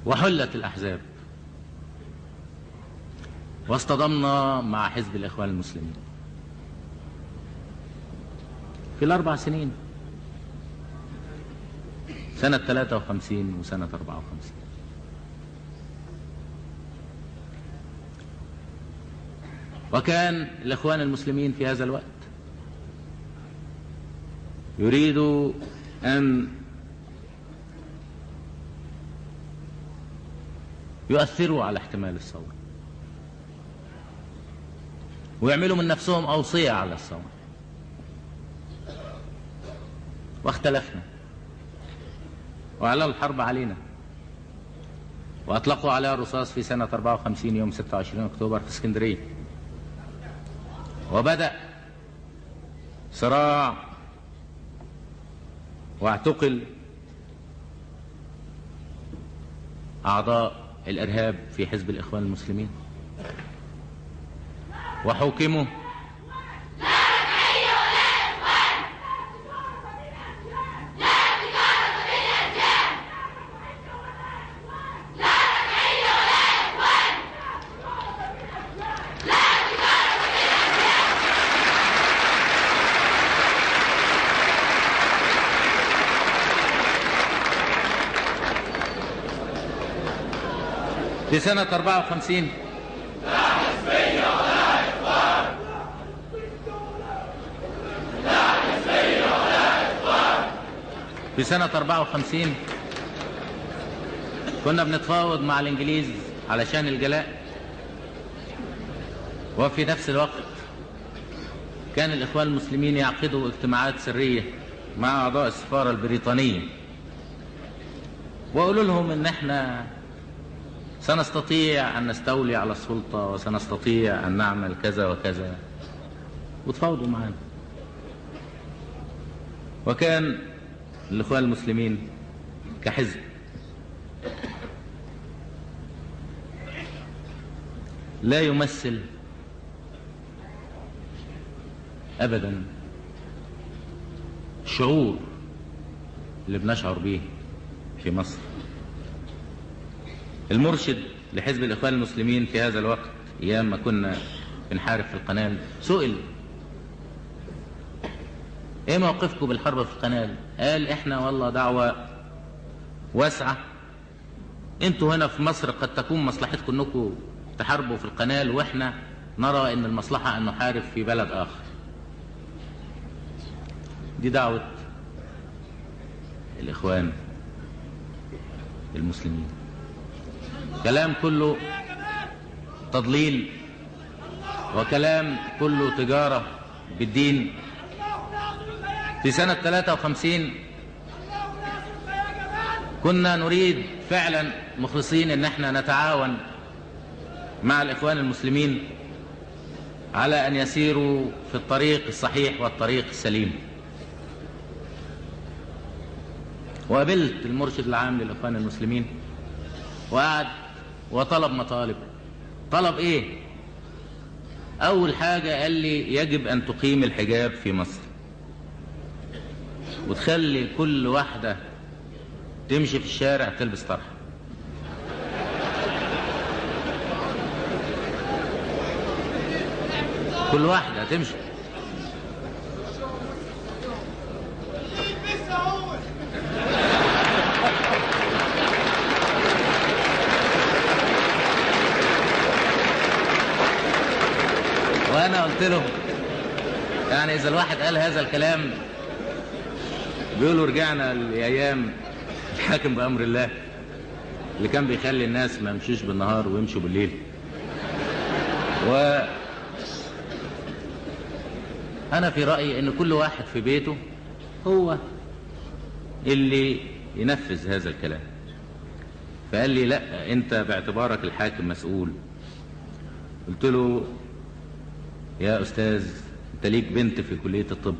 وحلت الأحزاب واصطدمنا مع حزب الإخوان المسلمين في الأربع سنين سنة 53 وسنة 54 وكان الإخوان المسلمين في هذا الوقت يريدوا أن يؤثروا على احتمال الثورة ويعملوا من نفسهم أوصية على الثورة واختلفنا وأعلنوا الحرب علينا وأطلقوا عليها الرصاص في سنة 54 يوم 26 أكتوبر في اسكندرية وبدأ صراع واعتقل أعضاء الإرهاب في حزب الإخوان المسلمين وحكموا في سنة 54 في سنة 54 كنا بنتفاوض مع الإنجليز علشان الجلاء وفي نفس الوقت كان الإخوان المسلمين يعقدوا اجتماعات سرية مع أعضاء السفارة البريطانية وقالوا لهم إن إحنا سنستطيع أن نستولي على السلطة وسنستطيع أن نعمل كذا وكذا وتفاوضوا معنا وكان الإخوان المسلمين كحزب لا يمثل أبدا الشعور اللي بنشعر به في مصر المرشد لحزب الإخوان المسلمين في هذا الوقت أيام ما كنا بنحارب في القنال سئل ايه موقفكم بالحرب في القنال قال احنا والله دعوة واسعة انتوا هنا في مصر قد تكون مصلحتكم انكم تحاربوا في القنال واحنا نرى ان المصلحة ان نحارب في بلد اخر دي دعوة الاخوان المسلمين كلام كله تضليل وكلام كله تجارة بالدين في سنة 53 كنا نريد فعلا مخلصين ان احنا نتعاون مع الاخوان المسلمين على ان يسيروا في الطريق الصحيح والطريق السليم وقابلت المرشد العام للاخوان المسلمين وقعد وطلب مطالب طلب ايه اول حاجة قال لي يجب ان تقيم الحجاب في مصر وتخلي كل واحدة تمشي في الشارع تلبس طرحة كل واحدة تمشي وانا قلت له يعني اذا الواحد قال هذا الكلام بيقولوا رجعنا لايام الحاكم بامر الله اللي كان بيخلي الناس ما يمشوش بالنهار ويمشوا بالليل و انا في رايي ان كل واحد في بيته هو اللي ينفذ هذا الكلام فقال لي لا انت باعتبارك الحاكم مسؤول قلت له يا استاذ انت ليك بنت في كليه الطب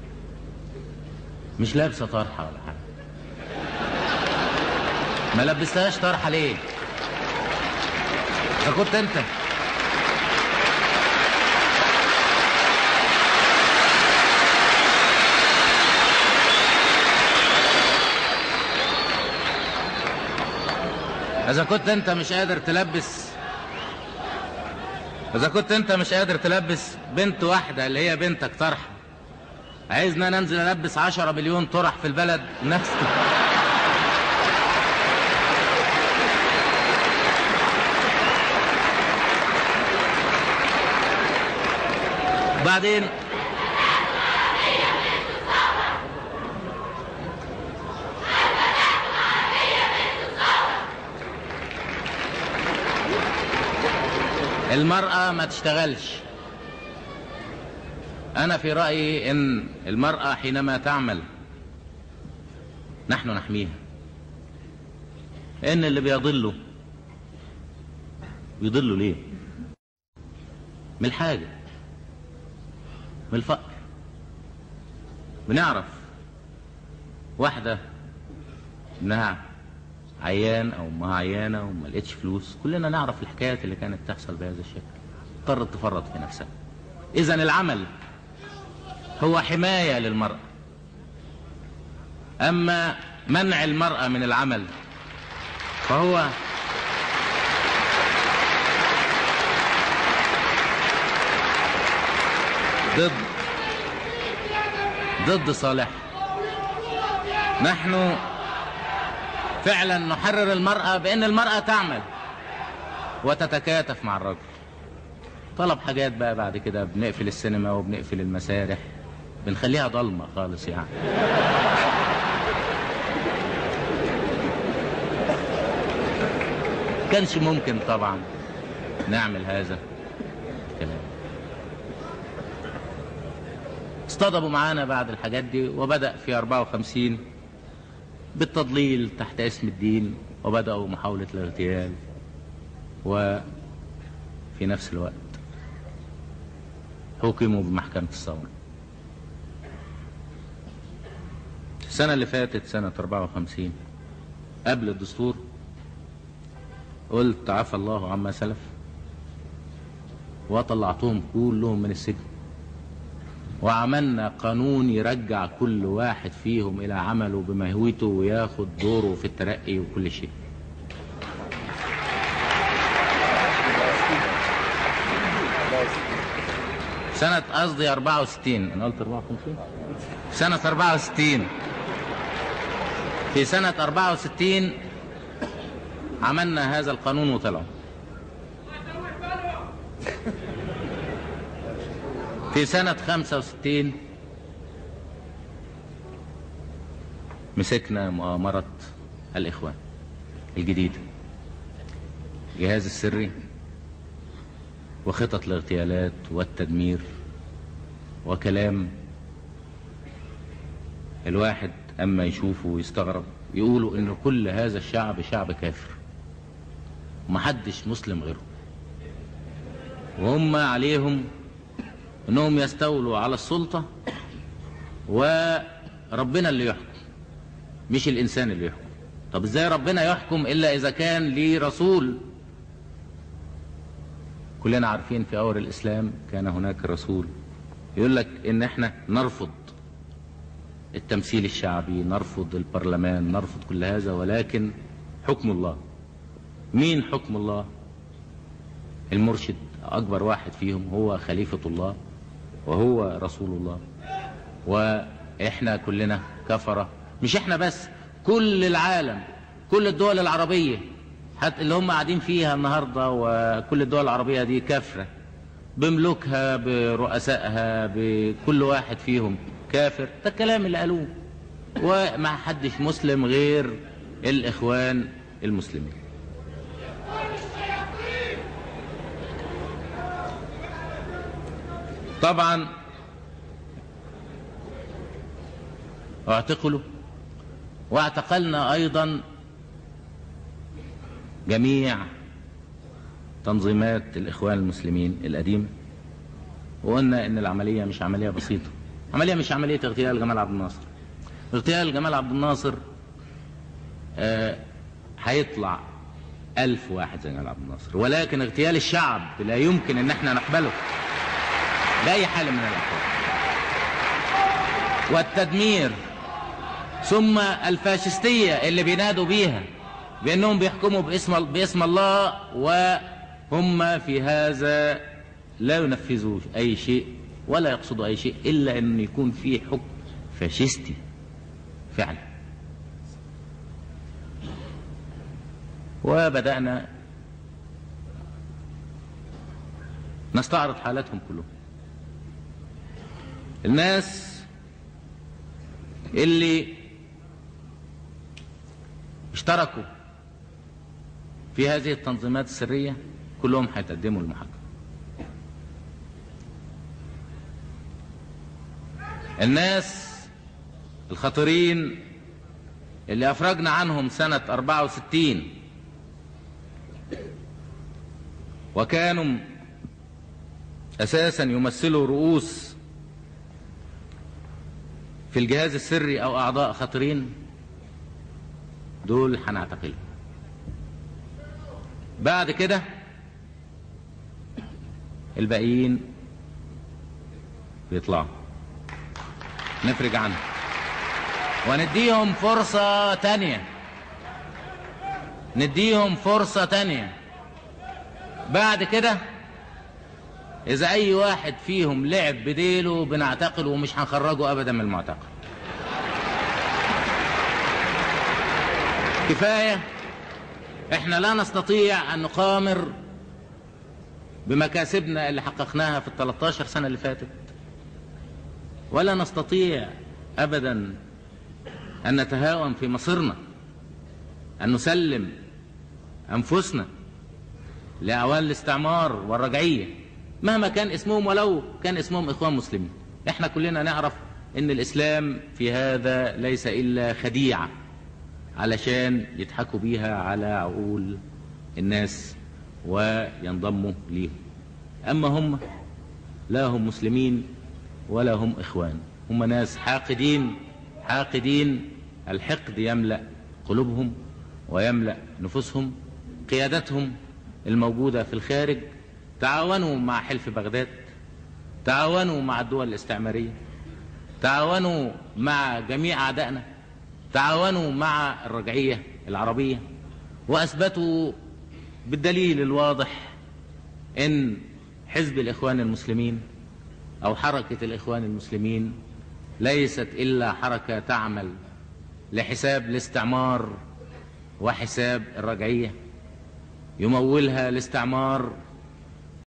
مش لابسه طرحه ولا حاجه ما لبستهاش طرحه ليه ده كنت انت إذا كنت أنت مش قادر تلبس إذا كنت أنت مش قادر تلبس بنت واحدة اللي هي بنتك طرحة عايزنا ننزل ألبس عشرة مليون طرح في البلد نفس بعدين المرأة ما تشتغلش أنا في رأيي إن المرأة حينما تعمل نحن نحميها إن اللي بيضلوا بيضلوا ليه من الحاجة من الفقر بنعرف واحدة انها عيان او امها عيانة وما لقيتش فلوس كلنا نعرف الحكايات اللي كانت تحصل بهذا الشكل اضطرت تفرط في نفسها اذا العمل هو حماية للمرأة اما منع المرأة من العمل فهو ضد ضد صالح نحن فعلا نحرر المرأة بأن المرأة تعمل وتتكاتف مع الرجل طلب حاجات بقى بعد كده بنقفل السينما وبنقفل المسارح بنخليها ضلمة خالص يعني كانش ممكن طبعا نعمل هذا الكلام اصطدموا معانا بعد الحاجات دي وبدأ في 54 بالتضليل تحت اسم الدين وبدأوا محاولة الاغتيال وفي نفس الوقت حكموا بمحكمة الثورة السنة اللي فاتت سنة 54 قبل الدستور قلت عفى الله عما سلف وطلعتهم كلهم من السجن وعملنا قانون يرجع كل واحد فيهم إلى عمله بمهوته وياخد دوره في الترقي وكل شيء سنة قصدي 64 أنا قلت 54 سنة 64 في سنة 64 عملنا هذا القانون وطلعوا في سنة 65 مسكنا مؤامرة الإخوان الجديدة الجهاز السري وخطط الاغتيالات والتدمير وكلام الواحد أما يشوفه ويستغرب يقولوا إن كل هذا الشعب شعب كافر ومحدش مسلم غيره وهم عليهم انهم يستولوا على السلطة وربنا اللي يحكم مش الانسان اللي يحكم طب ازاي ربنا يحكم الا اذا كان ليه رسول كلنا عارفين في اول الاسلام كان هناك رسول يقول لك ان احنا نرفض التمثيل الشعبي نرفض البرلمان نرفض كل هذا ولكن حكم الله مين حكم الله المرشد اكبر واحد فيهم هو خليفة الله وهو رسول الله واحنا كلنا كفرة مش احنا بس كل العالم كل الدول العربية حتى اللي هم قاعدين فيها النهاردة وكل الدول العربية دي كافرة بملوكها برؤسائها بكل واحد فيهم كافر ده الكلام اللي قالوه وما حدش مسلم غير الإخوان المسلمين طبعا اعتقلوا واعتقلنا ايضا جميع تنظيمات الاخوان المسلمين القديمه وقلنا ان العمليه مش عمليه بسيطه عمليه مش عمليه اغتيال جمال عبد الناصر اغتيال جمال عبد الناصر آه هيطلع ألف واحد زي جمال عبد الناصر ولكن اغتيال الشعب لا يمكن ان احنا نقبله بأي حال من الأحوال والتدمير ثم الفاشستية اللي بينادوا بيها بأنهم بيحكموا باسم, باسم الله وهم في هذا لا ينفذوا أي شيء ولا يقصدوا أي شيء إلا أن يكون فيه حكم فاشيستي فعلا وبدأنا نستعرض حالاتهم كلهم الناس اللي اشتركوا في هذه التنظيمات السرية كلهم هيتقدموا للمحاكمة الناس الخطيرين اللي أفرجنا عنهم سنة 64 وكانوا أساسا يمثلوا رؤوس في الجهاز السري أو أعضاء خطرين دول هنعتقلهم بعد كده الباقيين بيطلعوا نفرج عنهم ونديهم فرصة تانية نديهم فرصة تانية بعد كده إذا أي واحد فيهم لعب بديله بنعتقله ومش هنخرجه أبدا من المعتقل كفاية احنا لا نستطيع أن نقامر بمكاسبنا اللي حققناها في ال 13 سنة اللي فاتت ولا نستطيع أبدا أن نتهاون في مصيرنا أن نسلم أنفسنا لأعوان الاستعمار والرجعية مهما كان اسمهم ولو كان اسمهم إخوان مسلمين احنا كلنا نعرف ان الإسلام في هذا ليس إلا خديعة علشان يضحكوا بيها على عقول الناس وينضموا ليهم أما هم لا هم مسلمين ولا هم إخوان هم ناس حاقدين حاقدين الحقد يملأ قلوبهم ويملأ نفوسهم قيادتهم الموجودة في الخارج تعاونوا مع حلف بغداد تعاونوا مع الدول الاستعمارية تعاونوا مع جميع أعدائنا تعاونوا مع الرجعية العربية وأثبتوا بالدليل الواضح أن حزب الإخوان المسلمين أو حركة الإخوان المسلمين ليست إلا حركة تعمل لحساب الاستعمار وحساب الرجعية يمولها الاستعمار